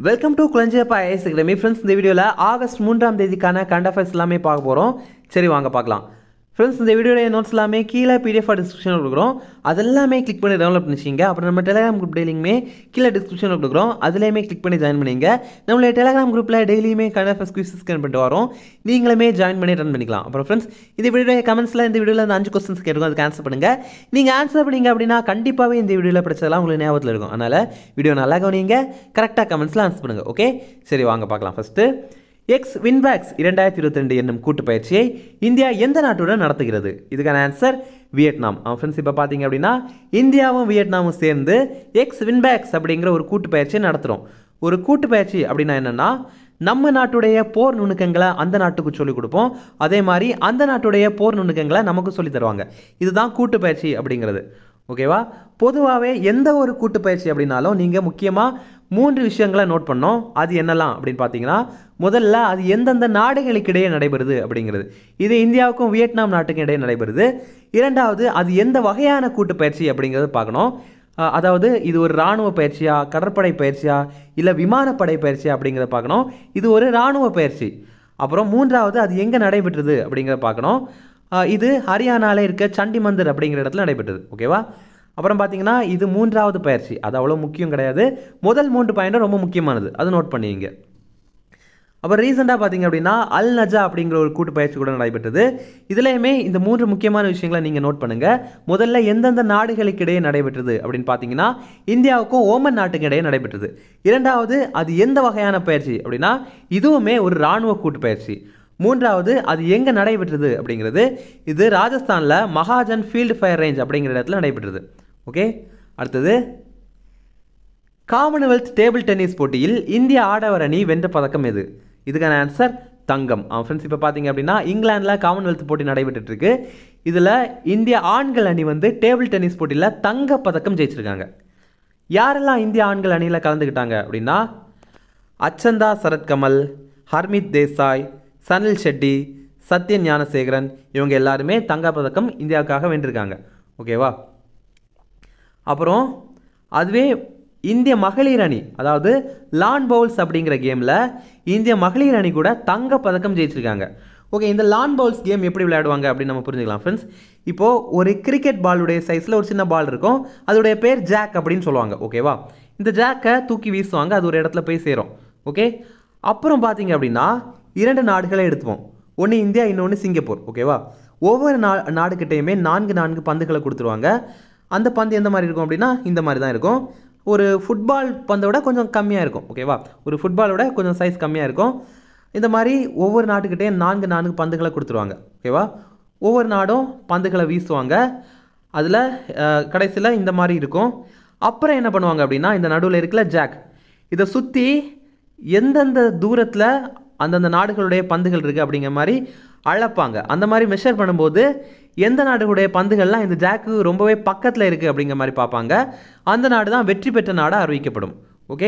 welcome to Kulanjiyappa IAS academy friends இந்த வீடியோவில் August மூன்றாம் தேதிக்கான கரண்ட் அஃபேர்ஸ் எல்லாமே பார்க்க போகிறோம் சரி வாங்க பார்க்கலாம் ஃப்ரெண்ட்ஸ் இந்த வீடியோடைய நோட்ஸ் எல்லாமே கீழே பிடிஎஃப் டிஸ்கிரிப்ஷனில் கொடுக்குறோம் அதெல்லாமே கிளிக் பண்ணி டவுன்லோட் பண்ணிச்சிங்க அப்புறம் நம்ம டெலிகிராம் குரூப் டெய்லியுமே கீழே டிஸ்கிரிப்ஷனில் கொடுக்குறோம் அதுலேயுமே கிளிக் பண்ணி ஜாயின் பண்ணிங்க நம்மளுடைய டெலிகிராம் குரூப்பில் டெய்லியுமே கரண்ட் அஃபேர்ஸ் குவிஸ் ஸ்கேன் பண்ணிட்டு வரோம் நீங்களுமே ஜாயின் பண்ணி ரன் பண்ணிக்கலாம் அப்புறம் ஃப்ரெண்ட்ஸ் இந்த வீடியோ கமெண்ட்ஸில் இந்த வீடியோவில் அந்த அஞ்சு கொஸ்டின்ஸ் கேட்டுருக்கோம் அதுக்கு ஆன்சர் பண்ணுங்கள் நீங்கள் ஆன்சர் பண்ணீங்க அப்படின்னா கண்டிப்பாகவே இந்த வீடியோவில் படிச்சதெல்லாம் உங்களுக்கு ஞாபகத்தில் இருக்கும் அதனால் வீடியோ நல்லா கவனிங்க கரெக்டாக கமெண்ட்ஸில் ஆன்சர் பண்ணுங்கள் ஓகே சரி வாங்க பார்க்கலாம் ஃபஸ்ட்டு எக்ஸ் வின்பேக்ஸ் இரண்டாயிரத்தி இருபத்தி ரெண்டு என்னும் கூட்டு பயிற்சியை இந்தியா எந்த நாட்டுடன் நடத்துகிறது இதுக்கான ஆன்சர் வியட்நாம் ஃப்ரெண்ட்ஸ் இப்போ பார்த்தீங்க அப்படின்னா இந்தியாவும் வியட்நாமும் சேர்ந்து எக்ஸ் வின்பேக்ஸ் அப்படிங்கிற ஒரு கூட்டு பயிற்சியை நடத்துகிறோம் ஒரு கூட்டு பயிற்சி அப்படின்னா என்னென்னா நம்ம நாட்டுடைய போர் நுணுக்கங்களை அந்த நாட்டுக்கு சொல்லிக் கொடுப்போம் அதே மாதிரி அந்த நாட்டுடைய போர் நுணுக்கங்களை நமக்கு சொல்லித் தருவாங்க இதுதான் கூட்டு பயிற்சி அப்படிங்கிறது ஓகேவா பொதுவாகவே எந்த ஒரு கூட்டு பயிற்சி அப்படின்னாலும் நீங்கள் முக்கியமாக மூன்று விஷயங்களை நோட் பண்ணோம் அது என்னெல்லாம் அப்படின்னு பார்த்தீங்கன்னா முதல்ல அது எந்தெந்த நாடுகளுக்கு இடையே நடைபெறுது அப்படிங்கிறது இது இந்தியாவுக்கும் வியட்நாம் நாட்டுக்கும் இடையே நடைபெறுது இரண்டாவது அது எந்த வகையான கூட்டு பயிற்சி அப்படிங்கிறது பார்க்கணும் அஹ் அதாவது இது ஒரு இராணுவ பயிற்சியா கடற்படை பயிற்சியா இல்லை விமானப்படை பயிற்சியா அப்படிங்கிறத பார்க்கணும் இது ஒரு இராணுவ பயிற்சி அப்புறம் மூன்றாவது அது எங்கே நடைபெற்றது அப்படிங்கிறத பார்க்கணும் அஹ் இது ஹரியானாவில் இருக்க சண்டி மந்திர் அப்படிங்கிற இடத்துல நடைபெற்றது ஓகேவா அப்புறம் பார்த்தீங்கன்னா இது மூன்றாவது பயிற்சி அது அவ்வளோ முக்கியம் கிடையாது முதல் மூன்று பாயிண்ட்டும் ரொம்ப முக்கியமானது அது நோட் பண்ணிங்க அப்புறம் ரீசெண்டாக பார்த்தீங்க அப்படின்னா அல் நஜா அப்படிங்கிற ஒரு கூட்டு பயிற்சி கூட நடைபெற்றது இதுலேயுமே இந்த மூன்று முக்கியமான விஷயங்களை நீங்கள் நோட் பண்ணுங்கள் முதல்ல எந்தெந்த நாடுகளுக்கு இடையே நடைபெற்றது அப்படின்னு பார்த்தீங்கன்னா இந்தியாவுக்கும் ஓமன் நாட்டுக்கு இடையே நடைபெற்றது இரண்டாவது அது எந்த வகையான பயிற்சி அப்படின்னா இதுவுமே ஒரு இராணுவ கூட்டு பயிற்சி மூன்றாவது அது எங்கே நடைபெற்றது அப்படிங்கிறது இது ராஜஸ்தானில் மகாஜன் ஃபீல்டு ஃபயர் ரேஞ்ச் அப்படிங்கிற இடத்துல நடைபெற்றது ஓகே அடுத்தது காமன்வெல்த் டேபிள் டென்னிஸ் போட்டியில் இந்திய ஆடவர் அணி வென்ற பதக்கம் எது இதுக்கான ஆன்சர் தங்கம் ஃப்ரெண்ட்ஸ் இப்போ பார்த்தீங்க அப்படின்னா இங்கிலாந்தில் காமன்வெல்த் போட்டி நடைபெற்றுட்டு இருக்கு இதில் இந்திய ஆண்கள் அணி வந்து டேபிள் டென்னிஸ் போட்டியில் தங்க பதக்கம் ஜெயிச்சிருக்காங்க யாரெல்லாம் இந்திய ஆண்கள் அணியில் கலந்துக்கிட்டாங்க அப்படின்னா அச்சந்தா சரத்கமல் ஹர்மித் தேசாய் சனில் ஷெட்டி சத்யன் ஞானசேகரன் இவங்க எல்லாருமே தங்க பதக்கம் இந்தியாவுக்காக வென்றிருக்காங்க ஓகேவா அப்புறம் அதுவே இந்திய மகளிர் அணி அதாவது லான் பவுல்ஸ் அப்படிங்கிற கேமில் இந்திய மகளிர் அணி கூட தங்க பதக்கம் ஜெயிச்சிருக்காங்க ஓகே இந்த லான் பவுல்ஸ் கேம் எப்படி விளையாடுவாங்க அப்படின்னு நம்ம புரிஞ்சுக்கலாம் ஃப்ரெண்ட்ஸ் இப்போது ஒரு கிரிக்கெட் பாலுடைய சைஸில் ஒரு சின்ன பால் இருக்கும் அதோடைய பேர் ஜாக் அப்படின்னு சொல்லுவாங்க ஓகேவா இந்த ஜாக்கை தூக்கி வீசுவாங்க அது ஒரு இடத்துல போய் சேரும் ஓகே அப்புறம் பார்த்தீங்க அப்படின்னா இரண்டு நாடுகளை எடுத்துப்போம் ஒன்று இந்தியா இன்னொன்று சிங்கப்பூர் ஓகேவா ஒவ்வொரு நா நாடுகிட்டையுமே நான்கு நான்கு பந்துகளை கொடுத்துருவாங்க அந்த பந்து எந்த மாதிரி இருக்கும் அப்படின்னா இந்த மாதிரி தான் இருக்கும் ஒரு ஃபுட்பால் பந்தை விட கொஞ்சம் கம்மியாக இருக்கும் ஓகேவா ஒரு ஃபுட்பாலோட கொஞ்சம் சைஸ் கம்மியாக இருக்கும் இந்த மாதிரி ஒவ்வொரு நாட்டுக்கிட்டேயும் நான்கு நான்கு பந்துகளை கொடுத்துருவாங்க ஓகேவா ஒவ்வொரு நாடும் பந்துகளை வீசுவாங்க அதில் கடைசியில் இந்த மாதிரி இருக்கும் அப்புறம் என்ன பண்ணுவாங்க அப்படின்னா இந்த நடுவில் இருக்கிற ஜாக் இதை சுற்றி எந்தெந்த தூரத்தில் அந்தந்த நாடுகளுடைய பந்துகள் இருக்குது அப்படிங்கிற மாதிரி அளப்பாங்க அந்த மாதிரி மெஷர் பண்ணும்போது எந்த நாடுகளுடைய பந்துகள்லாம் இந்த ஜாக்கு ரொம்பவே பக்கத்தில் இருக்குது அப்படிங்கிற மாதிரி பார்ப்பாங்க அந்த நாடு தான் வெற்றி பெற்ற நாடாக அறிவிக்கப்படும் ஓகே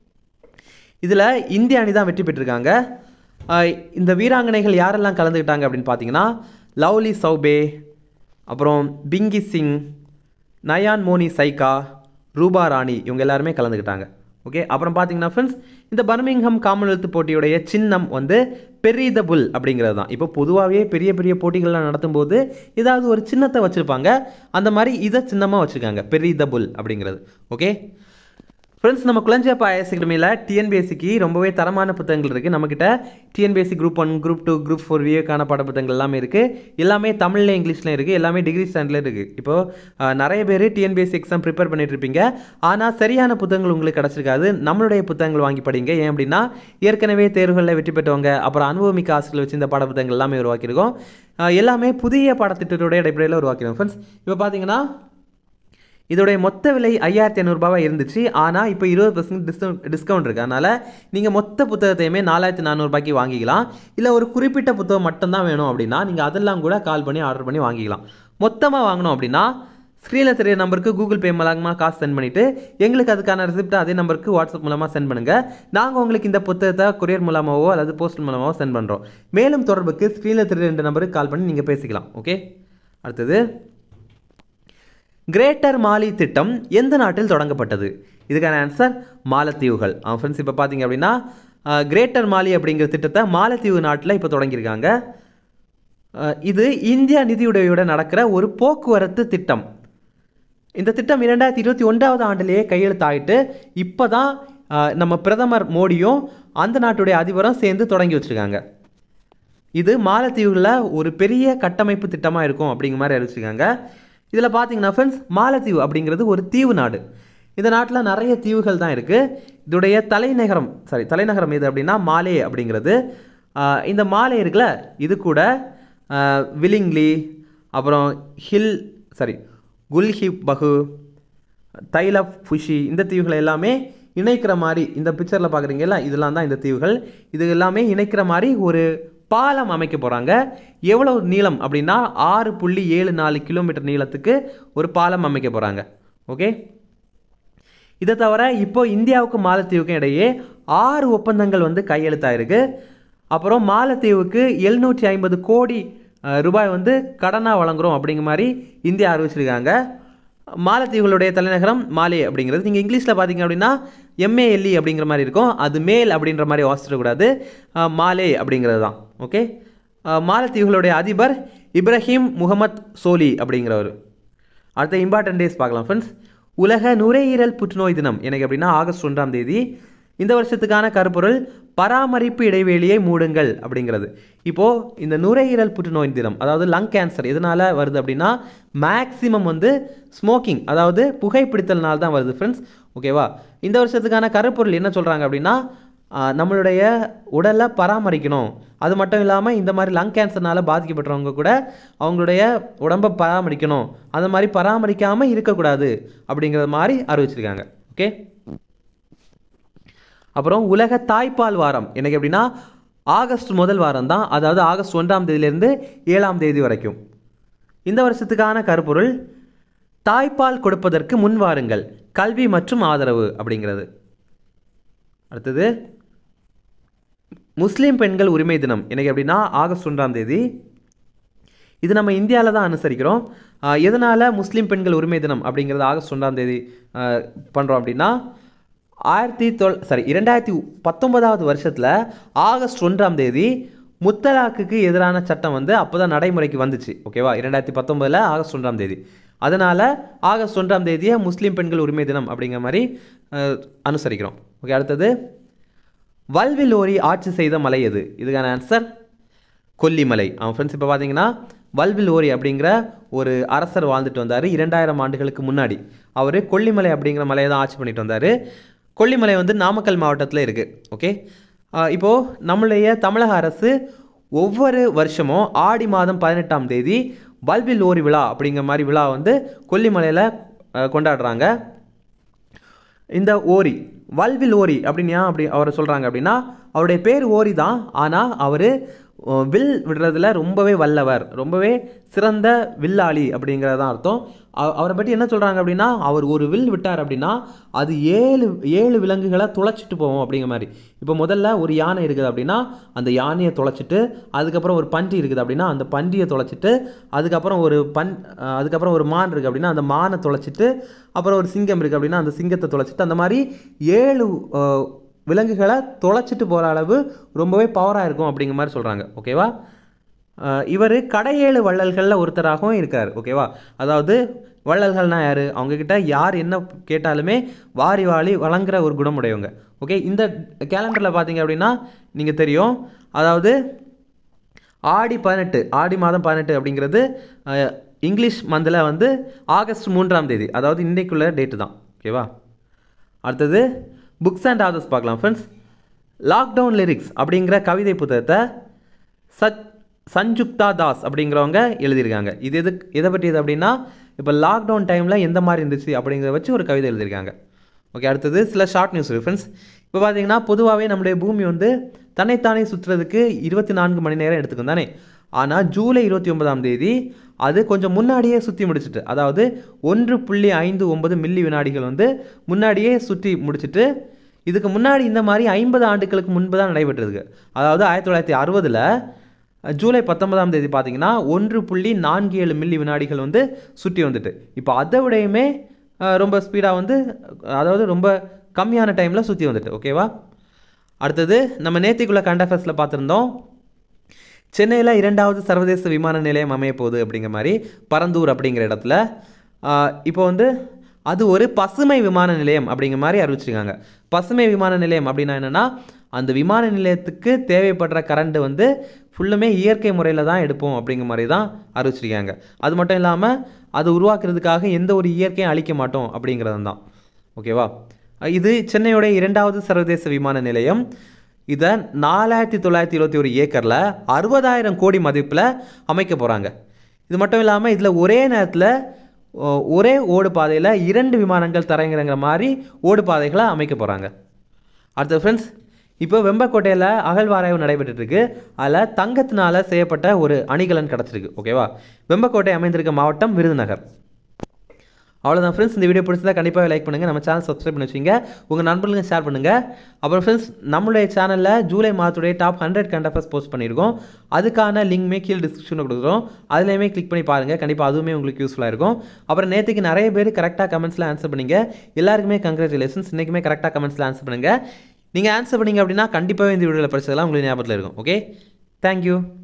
இதில் இந்திய அணி தான் வெற்றி பெற்றிருக்காங்க ஆஹ் இந்த வீராங்கனைகள் யாரெல்லாம் கலந்துக்கிட்டாங்க அப்படின்னு பார்த்தீங்கன்னா லவ்லி சௌபே அப்புறம் பிங்கி சிங் நயான் மோனி சைகா ரூபா ராணி இவங்க எல்லாருமே கலந்துக்கிட்டாங்க ஓகே அப்புறம் பார்த்தீங்கன்னா ஃப்ரெண்ட்ஸ் இந்த பர்மிங்ஹம் காமன்வெல்த் போட்டியுடைய சின்னம் வந்து பெரிய த புல் அப்படிங்கிறது தான் இப்போ பொதுவாகவே பெரிய பெரிய போட்டிகள்லாம் நடத்தும்போது ஏதாவது ஒரு சின்னத்தை வச்சுருப்பாங்க அந்த மாதிரி இதை சின்னமாக வச்சுருக்காங்க பெரிய த புல் அப்படிங்கிறது ஓகே ஃப்ரெண்ட்ஸ் நம்ம குளஞ்சியப்பா ஐஎஸ் அகாடமியில் டிஎன்பிஎஸ்சிக்கு ரொம்பவே தரமான புத்தகங்கள் இருக்குது நம்மக்கிட்ட TNPSC group one group two group four விஏக்கான பாட புத்தகங்கள் எல்லாமே இருக்குது எல்லாமே தமிழில் இங்கிலீஷ்லையும் இருக்குது எல்லாமே டிகிரி ஸ்டாண்டில் இருக்குது இப்போது நிறைய பேர் டிஎன்பிஎஸ்சி எக்ஸாம் ப்ரிப்பேர் பண்ணிட்டு இருப்பீங்க ஆனால் சரியான புத்தகங்கள் உங்களுக்கு கிடச்சிருக்காது நம்மளுடைய புத்தகங்கள் வாங்கி படிங்க ஏன் அப்படின்னா ஏற்கனவே தேர்வுகளில் வெற்றி பெற்றவங்க அப்புறம் அனுபவமிக்க ஆசிரியர்கள் வச்சு இந்த பாட புத்தகங்கள் எல்லாமே உருவாக்கியிருக்கோம் அஹ் எல்லாமே புதிய பாடத்திட்டத்தோடைய அடிப்படையில் உருவாக்கிடுவோம் ஃப்ரெண்ட்ஸ் இப்போ பார்த்தீங்கன்னா இதோடைய மொத்த விலை ஐயாயிரத்தி ஐநூறுரூபாவா இருந்துச்சு ஆனால் இப்போ இருபது பர்சன்ட் டிஸ்கவுண்ட் டிஸ்கவுண்ட் இருக்குது அதனால் நீங்கள் மொத்த புத்தகத்தையுமே நாலாயிரத்தி நானூறுபாய்க்கு வாங்கிக்கலாம் இல்லை ஒரு குறிப்பிட்ட புத்தகம் மட்டும்தான் வேணும் அப்படின்னா நீங்கள் அதெல்லாம் கூட கால் பண்ணி ஆர்டர் பண்ணி வாங்கிக்கலாம் மொத்தமாக வாங்கணும் அப்படின்னா ஸ்க்ரீனில் தெரிய நம்பருக்கு கூகுள் பே மூலமாக காசு சென்ட் பண்ணிவிட்டு எங்களுக்கு அதுக்கான ரிசிப்ட் அதே நம்பருக்கு வாட்ஸ்அப் மூலமாக சென்ட் பண்ணுங்கள் நாங்கள் உங்களுக்கு இந்த புத்தகத்தை கொரியர் மூலமாகவோ அல்லது போஸ்ட் மூலமாகவோ சென்ட் பண்ணுறோம் மேலும் தொடர்புக்கு ஸ்க்ரீனில் தெரிய ரெண்டு நம்பருக்கு கால் பண்ணி நீங்கள் பேசிக்கலாம் ஓகே அடுத்தது கிரேட்டர் மாலி திட்டம் எந்த நாட்டில் தொடங்கப்பட்டது இதுக்கான ஆன்சர் மாலத்தீவுகள் ஃப்ரெண்ட்ஸ் இப்போ பார்த்தீங்க அப்படின்னா கிரேட்டர் மாலி அப்படிங்கிற திட்டத்தை மாலத்தீவு நாட்டில் இப்போ தொடங்கியிருக்காங்க அஹ், இது இந்தியா நிதியுதவியோட நடக்கிற ஒரு போக்குவரத்து திட்டம் இந்த திட்டம் இரண்டாயிரத்தி இருபத்தி ஒன்றாவது ஆண்டிலேயே கையெழுத்தாயிட்டு இப்போ தான் நம்ம பிரதமர் மோடியும் அந்த நாட்டுடைய அதிபரும் சேர்ந்து தொடங்கி வச்சுருக்காங்க இது மாலத்தீவுகளில் ஒரு பெரிய கட்டமைப்பு திட்டமாக இருக்கும் அப்படிங்கிற மாதிரி அறிவிச்சிருக்காங்க இதில் பார்த்தீங்கன்னா ஃப்ரெண்ட்ஸ் மாலத்தீவு அப்படிங்கிறது ஒரு தீவு நாடு இந்த நாட்டில் நிறைய தீவுகள் தான் இருக்குது இதோடைய தலைநகரம் சாரி தலைநகரம் எது அப்படின்னா மாலே அப்படிங்கிறது ஆஹ் இந்த மாலே இருக்குல்ல இது கூட ஆஹ் விலிங்லி அப்புறம் ஹில் சாரி குல்ஹிப் பகு தைலப் ஃபுஷி இந்த தீவுகள் எல்லாமே இணைக்கிற மாதிரி இந்த பிக்சரில் பார்க்குறீங்கல்ல இதெல்லாம் தான் இந்த தீவுகள் இது எல்லாமே இணைக்கிற மாதிரி ஒரு பாலம் அமைக்க போகிறாங்க எவ்வளவு நீளம் அப்படின்னா ஆறு புள்ளி ஏழு நாலு கிலோமீட்டர் நீளத்துக்கு ஒரு பாலம் அமைக்க போகிறாங்க ஓகே இதை தவிர இப்போ இந்தியாவுக்கும் மாலத்தீவுக்கும் இடையே ஆறு ஒப்பந்தங்கள் வந்து கையெழுத்தாயிருக்கு அப்புறம் மாலத்தீவுக்கு எழுநூற்றி ஐம்பது கோடி அஹ், ரூபாய் வந்து கடனாக வழங்குறோம் அப்படிங்கிற மாதிரி இந்தியா அறிவிச்சிருக்காங்க மாலத்தீவுகளுடைய தலைநகரம் மாலே அப்படிங்கிறது நீங்கள் இங்கிலீஷில் பார்த்தீங்க அப்படின்னா எம்ஏஎல்இ அப்படிங்கிற மாதிரி இருக்கும் அது மேல் அப்படின்ற மாதிரி வாசிச்சிடக்கூடாது அஹ், மாலே அப்படிங்கிறது தான் ஓகே அஹ், மாலத்தீவுகளுடைய அதிபர் இப்ராஹிம் முகமத் சோலி அப்படிங்கிறவர் அடுத்த இம்பார்ட்டன்ட் டேஸ் பார்க்கலாம் ஃப்ரெண்ட்ஸ் உலக நுரையீரல் புற்றுநோய் தினம் எனக்கு அப்படின்னா ஆகஸ்ட் ஒன்றாம் தேதி இந்த வருஷத்துக்கான கருப்பொருள் பராமரிப்பு இடைவெளியை மூடுங்கள் அப்படிங்கிறது இப்போது இந்த நுரையீரல் புற்றுநோய் தினம் அதாவது லங் கேன்சர் எதனால் வருது அப்படின்னா மேக்ஸிமம் வந்து ஸ்மோக்கிங் அதாவது புகைப்பிடித்தல்னால தான் வருது ஃப்ரெண்ட்ஸ் ஓகேவா இந்த வருஷத்துக்கான கருப்பொருள் என்ன சொல்கிறாங்க அப்படின்னா ஆஹ், நம்மளுடைய உடலை பராமரிக்கணும் அது மட்டும் இல்லாமல் இந்த மாதிரி லங் கேன்சர்னால பாதிக்கப்பட்டவங்க கூட அவங்களுடைய உடம்பை பராமரிக்கணும் அந்த மாதிரி பராமரிக்காமல் இருக்கக்கூடாது அப்படிங்கிற மாதிரி அறிவிச்சிருக்காங்க ஓகே அப்புறம் உலக தாய்ப்பால் வாரம் எனக்கு எப்படின்னா ஆகஸ்ட் முதல் வாரம் தான் அதாவது ஆகஸ்ட் ஒன்றாம் தேதியிலேருந்து ஏழாம் தேதி வரைக்கும் இந்த வருஷத்துக்கான கருப்பொருள் தாய்ப்பால் கொடுப்பதற்கு முன் வாருங்கள் கல்வி மற்றும் ஆதரவு அப்படிங்கிறது அடுத்தது முஸ்லீம் பெண்கள் உரிமை தினம் எனக்கு எப்படின்னா ஆகஸ்ட் ஒன்றாம் தேதி இது நம்ம இந்தியாவில் தான் அனுசரிக்கிறோம் ஆஹ் எதனால் முஸ்லீம் பெண்கள் உரிமை தினம் அப்படிங்கிறது ஆகஸ்ட் ஒன்றாம் தேதி பண்ணுறோம் அப்படின்னா ஆயிரத்தி தொள் சாரி இரண்டாயிரத்தி பத்தொன்பதாவது வருஷத்தில் ஆகஸ்ட் ஒன்றாம் தேதி முத்தலாக்குக்கு எதிரான சட்டம் வந்து அப்போ தான் நடைமுறைக்கு வந்துச்சு ஓகேவா இரண்டாயிரத்தி பத்தொன்பதில் ஆகஸ்ட் ஒன்றாம் தேதி அதனால் ஆகஸ்ட் ஒன்றாம் தேதியை முஸ்லீம் பெண்கள் உரிமை தினம் அப்படிங்கிற மாதிரி ஆஹ் அனுசரிக்கிறோம் ஓகே அடுத்தது வல்விலோரி ஆட்சி செய்த மலை எது இதுக்கான ஆன்சர் கொல்லிமலை அவன் ஃப்ரெண்ட்ஸ் இப்போ பார்த்தீங்கன்னா வல்விலோரி அப்படிங்கிற ஒரு அரசர் வாழ்ந்துட்டு வந்தார் இரண்டாயிரம் ஆண்டுகளுக்கு முன்னாடி அவர் கொல்லிமலை அப்படிங்கிற மலையை தான் ஆட்சி பண்ணிட்டு வந்தார் கொல்லிமலை வந்து நாமக்கல் மாவட்டத்தில் இருக்குது ஓகே இப்போது நம்மளுடைய தமிழக அரசு ஒவ்வொரு வருஷமும் ஆடி மாதம் பதினெட்டாம் தேதி வல்விலோரி விழா அப்படிங்கிற மாதிரி விழா வந்து கொல்லிமலையில் அஹ், கொண்டாடுறாங்க இந்த ஓரி வல்வில் ஓரி அப்படின்னு ஏன் அப்படி அவரை சொல்கிறாங்க அப்படின்னா அவருடைய பேர் ஓரி தான் ஆனால் அவர் வில் விடுறதுல ரொம்பவே வல்லவர் ரொம்பவே சிறந்த வில்லாளி அப்படிங்கிறது தான் அர்த்தம் அவ- அவரை பற்றி என்ன சொல்கிறாங்க அப்படின்னா அவர் ஒரு வில் விட்டார் அப்படின்னா அது ஏழு ஏழு விலங்குகளை துளைச்சிட்டு போவோம் அப்படிங்கிற மாதிரி இப்போ முதல்ல ஒரு யானை இருக்குது அப்படின்னா அந்த யானையை துளைச்சிட்டு அதுக்கப்புறம் ஒரு பன்றி இருக்குது அப்படின்னா அந்த பன்றியை துளைச்சிட்டு அதுக்கப்புறம் ஒரு பன் அஹ் அதுக்கப்புறம் ஒரு மான் இருக்குது அப்படின்னா அந்த மானை துளைச்சிட்டு அப்புறம் ஒரு சிங்கம் இருக்குது அப்படின்னா அந்த சிங்கத்தை துளைச்சிட்டு அந்த மாதிரி ஏழு அஹ், விலங்குகளை துளைச்சிட்டு போகிற அளவு ரொம்பவே பவராக இருக்கும் அப்படிங்கிற மாதிரி சொல்கிறாங்க ஓகேவா இவர் கடையேழு வள்ளல்களில் ஒருத்தராகவும் இருக்கார் ஓகேவா அதாவது வள்ளல்கள்னா யார் அவங்கக்கிட்ட யார் என்ன கேட்டாலுமே வாரி வாரி வழங்குற ஒரு குணமுடையவங்க ஓகே இந்த கேலண்டரில் பார்த்தீங்க அப்படின்னா நீங்கள் தெரியும் அதாவது ஆடி பதினெட்டு ஆடி மாதம் பதினெட்டு அப்படிங்கிறது அஹ், இங்கிலீஷ் மந்தில் வந்து ஆகஸ்ட் மூன்றாம் தேதி அதாவது இன்றைக்குள்ள டேட்டு தான் ஓகேவா அடுத்தது புக்ஸ் அண்ட் ஆதர்ஸ் பார்க்கலாம் ஃப்ரெண்ட்ஸ் லாக்டவுன் லிரிக்ஸ் அப்படிங்கிற கவிதை புத்தகத்தை சச் சஞ்சுக்தா தாஸ் அப்படிங்கிறவங்க எழுதியிருக்காங்க இது எது எதை பற்றியது அப்படின்னா இப்போ லாக்டவுன் டைமில் எந்த மாதிரி இருந்துச்சு அப்படிங்கிறத வச்சு ஒரு கவிதை எழுதியிருக்காங்க ஓகே அடுத்தது சில ஷார்ட் நியூஸ் ஃப்ரெண்ட்ஸ் இப்போ பார்த்தீங்கன்னா பொதுவாகவே நம்முடைய பூமி வந்து தன்னைத்தானே சுற்றுறதுக்கு இருபத்தி நான்கு மணி நேரம் எடுத்துக்கும் தானே ஆனால் ஜூலை இருபத்தி ஒன்பதாம் தேதி அது கொஞ்சம் முன்னாடியே சுற்றி முடிச்சிட்டு அதாவது ஒன்று புள்ளி ஐந்து ஒன்பது மில்லி வினாடிகள் வந்து முன்னாடியே சுற்றி முடிச்சிட்டு இதுக்கு முன்னாடி இந்த மாதிரி ஐம்பது ஆண்டுகளுக்கு முன்பு தான் நடைபெற்றிருக்கு அதாவது ஆயிரத்தி தொள்ளாயிரத்தி அறுபதில் ஜூலை பத்தொன்பதாம் தேதி பார்த்தீங்கன்னா ஒன்று புள்ளி நான்கு ஏழு மில்லி வினாடிகள் வந்து சுற்றி வந்துட்டு இப்போ அதை விடையுமே அஹ், ரொம்ப ஸ்பீடாக வந்து அதாவது ரொம்ப கம்மியான டைமில் சுற்றி வந்துட்டு ஓகேவா அடுத்தது நம்ம நேத்திக்குள்ள கரண்ட் அஃபேர்ஸில் பார்த்துருந்தோம் சென்னையில் இரண்டாவது சர்வதேச விமான நிலையம் அமைய போகுது அப்படிங்கிற மாதிரி பரந்தூர் அப்படிங்கிற இடத்துல ஆஹ், இப்போ வந்து அது ஒரு பசுமை விமான நிலையம் அப்படிங்கிற மாதிரி அறிவிச்சிருக்காங்க பசுமை விமான நிலையம் அப்படின்னா என்னென்னா அந்த விமான நிலையத்துக்கு தேவைப்படுற கரண்ட் வந்து ஃபுல்லுமே இயற்கை முறையில் தான் எடுப்போம் அப்படிங்கிற மாதிரி தான் அறிவிச்சிருக்காங்க அது மட்டும் இல்லாமல் அது உருவாக்குறதுக்காக எந்த ஒரு இயற்கையும் அழிக்க மாட்டோம் அப்படிங்கிறது தான் ஓகேவா இது சென்னையோட இரண்டாவது சர்வதேச விமான நிலையம் இதை நாலாயிரத்தி தொள்ளாயிரத்தி இருபத்தி ஒரு ஏக்கரில் அறுபதாயிரம் கோடி மதிப்பில் அமைக்க போகிறாங்க இது மட்டும் இல்லாமல் இதில் ஒரே நேரத்தில் ஒ- ஒரே ஓடு பாதையில் இரண்டு விமானங்கள் தரங்கிறங்கிற மாதிரி ஓடு பாதைகளை அமைக்க போகிறாங்க அடுத்து ஃப்ரெண்ட்ஸ் இப்போ வெம்பக்கோட்டையில் அகழ்வாராய்வு நடைபெற்றுட்டு இருக்கு அதில் தங்கத்தினால செய்யப்பட்ட ஒரு அணிகலன் கிடச்சிருக்கு ஓகேவா வெம்பக்கோட்டை அமைந்திருக்க மாவட்டம் விருதுநகர் அவ்வளோதான் ஃப்ரெண்ட்ஸ் இந்த வீடியோ பிடிச்சதா கண்டிப்பாக லைக் பண்ணுங்கள் நம்ம சேனல் சப்ஸ்கிரைப் பண்ணி வச்சுங்க உங்கள் நண்பர்களுக்கு ஷேர் பண்ணுங்கள் அப்புறம் ஃப்ரெண்ட்ஸ் நம்மளுடைய சேனலில் ஜூலை மாதத்துடைய டாப் ஹண்ட்ரட் கண்டஃபர்ஸ் போஸ்ட் பண்ணியிருக்கோம் அதுக்கான லிங்க்மே கீழே டிஸ்கிரிப்ஷனில் கொடுக்குறோம் அதுலேயுமே கிளிக் பண்ணி பாருங்கள் கண்டிப்பாக அதுவுமே உங்களுக்கு யூஸ்ஃபுல்லாக இருக்கும் அப்புறம் நேற்றுக்கு நிறைய பேர் கரெக்டாக கமெண்ட்ஸில் ஆன்சர் பண்ணீங்க எல்லாருக்குமே கங்க்ராச்சுலேஷன்ஸ் இன்றைக்குமே கரெக்டாக கமெண்ட்ஸில் ஆன்சர் பண்ணுங்கள் நீங்கள் ஆன்சர் பண்ணீங்க அப்படின்னா கண்டிப்பாகவே இந்த வீடியோவில் படிச்சதெல்லாம் உங்களுக்கு ஞாபகத்தில் இருக்கும் ஓகே தேங்க்யூ